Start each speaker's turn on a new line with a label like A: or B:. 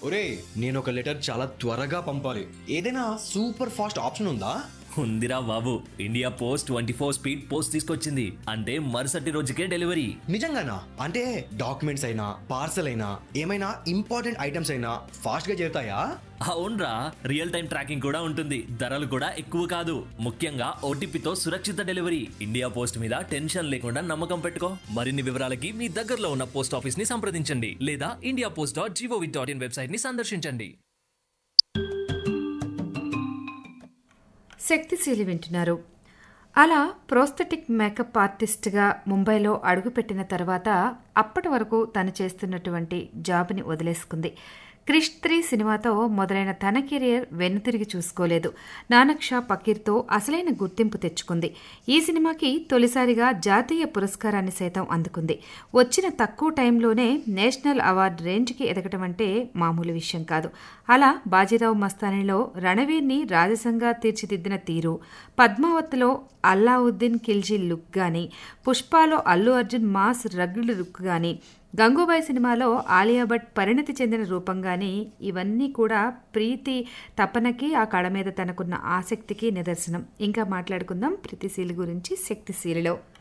A: ఒరే నేను ఒక లెటర్ చాలా త్వరగా పంపాలి ఏదైనా సూపర్ ఫాస్ట్ ఆప్షన్ ఉందా
B: ఉందిరా బాబు India post twenty four speed post తీసుకొచ్చింది అంటే మరుసటి రోజుకే డెలివరీ
A: నిజంగానా అంటే డాక్యుమెంట్స్ అయినా పార్సల్ అయినా ఏమైనా ఇంపార్టెంట్ ఐటమ్స్ అయినా ఫాస్ట్ గా చేరుతాయా
B: అవునరా రియల్ టైం ట్రాకింగ్ కూడా ఉంటుంది ధరలు కూడా ఎక్కువ కాదు ముఖ్యంగా ఓటీపీతో సురక్షిత డెలివరీ ఇండియా పోస్ట్ మీద టెన్షన్ లేకుండా నమ్మకం పెట్టుకో మరిన్ని వివరాలకి మీ దగ్గరలో ఉన్న పోస్ట్ ఆఫీస్ ని సంప్రదించండి లేదా India post dot gov dot in website ని సందర్శించండి
C: శక్తిశీలి వింటున్నారు అలా ప్రోస్థెటిక్ మేకప్ ఆర్టిస్ట్గా ముంబైలో అడుగుపెట్టిన తర్వాత అప్పటి వరకు తను చేస్తున్నటువంటి జాబ్ని వదిలేసుకుంది క్రిష్ త్రీ సినిమాతో మొదలైన తన కెరియర్ వెనుతిరిగి చూసుకోలేదు నానక్ షా పకీర్తో అసలైన గుర్తింపు తెచ్చుకుంది ఈ సినిమాకి తొలిసారిగా జాతీయ పురస్కారాన్ని సైతం అందుకుంది వచ్చిన తక్కువ టైంలోనే నేషనల్ అవార్డు రేంజ్కి ఎదగటం అంటే మామూలు విషయం కాదు అలా బాజీరావు మస్తానిలో రణవీర్ని రాజసంగా తీర్చిదిద్దిన తీరు పద్మావతిలో అల్లావుద్దీన్ ఖిల్జీ లుక్ గాని పుష్పాలో అల్లు అర్జున్ మాస్ రగ్గుల లుక్ గాని గంగూబాయ్ సినిమాలో ఆలియా భట్ పరిణతి చెందిన రూపంగాని ఇవన్నీ కూడా ప్రీతి తపనకి ఆ కళ మీద తనకున్న ఆసక్తికి నిదర్శనం ఇంకా మాట్లాడుకుందాం ప్రీతిశీలి గురించి శక్తిశీలిలో